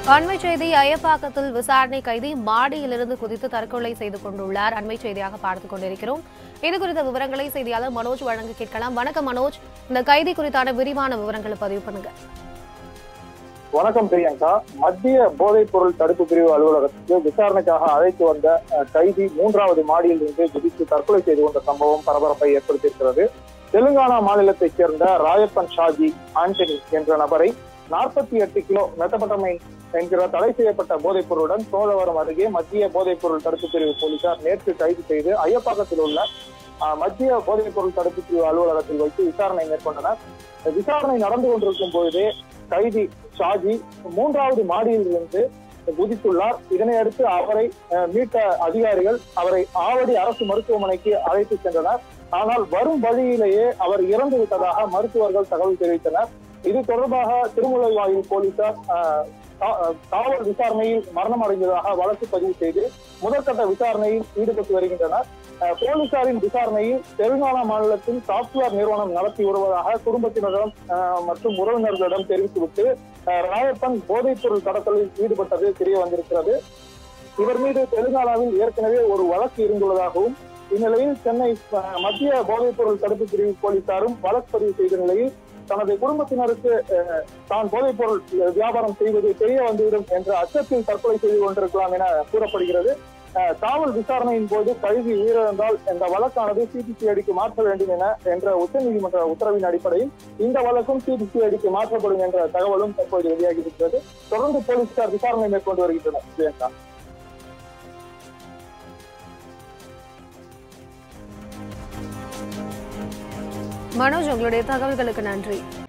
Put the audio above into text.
அண்மை செய்தி அயப்பாக்கத்தில் விசாரணை கைதி மாடியிலிருந்து குதித்து தற்கொலை செய்து கொண்டுள்ளார் அண்மை செய்தியாக பார்த்துக் கொண்டிருக்கிறோம் இது குறித்த விவரங்களை செய்தியாளர் மனோஜ் வழங்க கேட்கலாம் வணக்கம் மனோஜ் இந்த கைதி குறித்தான விரிவான விவரங்களை பதிவு பண்ணுங்க வணக்கம் பிரியங்கா மத்திய போதைப் பொருள் தடுப்பு பிரிவு அலுவலகத்துக்கு விசாரணைக்காக அழைத்து வந்த அஹ், கைதி மூன்றாவது மாடியில் இருந்து குதித்து தற்கொலை செய்து கொண்ட சம்பவம் பரபரப்பை ஏற்படுத்தியிருக்கிறது தெலுங்கானா மாநிலத்தைச் சேர்ந்த ராயப்பன் ஷாஜி ஆண்டனி என்ற நபரை நாற்பத்தி எட்டு கிலோ மெத்தபட்டமைன் என்கிற தடை செய்யப்பட்ட போதைப் பொருளுடன் சோழவரம் அருகே மத்திய போதைப் பொருள் தடுப்பு பிரிவு போலீசார் நேற்று கைது செய்து ஐயப்பாக்கத்தில் உள்ள அஹ், மத்திய போதைப் பொருள் தடுப்பு பிரிவு அலுவலகத்தில் வைத்து விசாரணை மேற்கொண்டனர் விசாரணை நடந்து கொண்டிருக்கும் பொழுதே கைதி ஷாஜி மூன்றாவது மாடியில் இருந்து குதித்துள்ளார் இதனை அடுத்து அவரை அஹ், மீட்ட அதிகாரிகள் அவரை ஆவடி அரசு மருத்துவமனைக்கு அழைத்து சென்றனர் ஆனால் வரும் வழியிலேயே அவர் இறந்து விட்டதாக மருத்துவர்கள் தகவல் தெரிவித்தனர் இது தொடர்பாக திருமுல்லைவாயில் போலீசார் அஹ், கா- அஹ், காவல் விசாரணையில் மரணம் அடைந்ததாக வழக்கு பதிவு செய்து முதற்கட்ட விசாரணையில் ஈடுபட்டு வருகின்றனர் அஹ், போலீசாரின் விசாரணையில் தெலுங்கானா மாநிலத்தில் சாப்ட்வேர் நிறுவனம் நடத்தி வருவதாக குடும்பத்தினரிடம் அஹ், மற்றும் உறவினர்களிடம் தெரிவித்துவிட்டு அஹ், ராயப்பன் போதைப் பொருள் கடத்தலில் ஈடுபட்டது தெரிய வந்திருக்கிறது இவர் மீது தெலுங்கானாவில் ஏற்கனவே ஒரு வழக்கு இருந்துள்ளதாகவும் இந்நிலையில் சென்னை அஹ், மத்திய போதைப் பொருள் தடுப்பு பிரிவு போலீசாரும் வழக்கு பதிவு செய்த நிலையில் தனது குடும்பத்தினருக்கு அஹ், தான் போதைப் பொருள் வியாபாரம் செய்வது தெரிய வந்துவிடும் என்ற அச்சத்தில் தற்கொலை செய்து கொண்டிருக்கலாம் என கூறப்படுகிறது அஹ், காவல் விசாரணையின் போது கைதி உயிரிழந்தால் இந்த வழக்கானது சிபிசிஐடிக்கு மாற்ற வேண்டும் என என்ற உச்சநீதிமன்ற உத்தரவின் அடிப்படையில் இந்த வழக்கும் சிபிசிஐடிக்கு மாற்றப்படும் என்ற தகவலும் தற்போது வெளியாகி இருக்கிறது தொடர்ந்து போலீசார் விசாரணை மேற்கொண்டு வருகின்றனர் பிரியங்கா மனோஜ் உங்களுடைய தகவல்களுக்கு நன்றி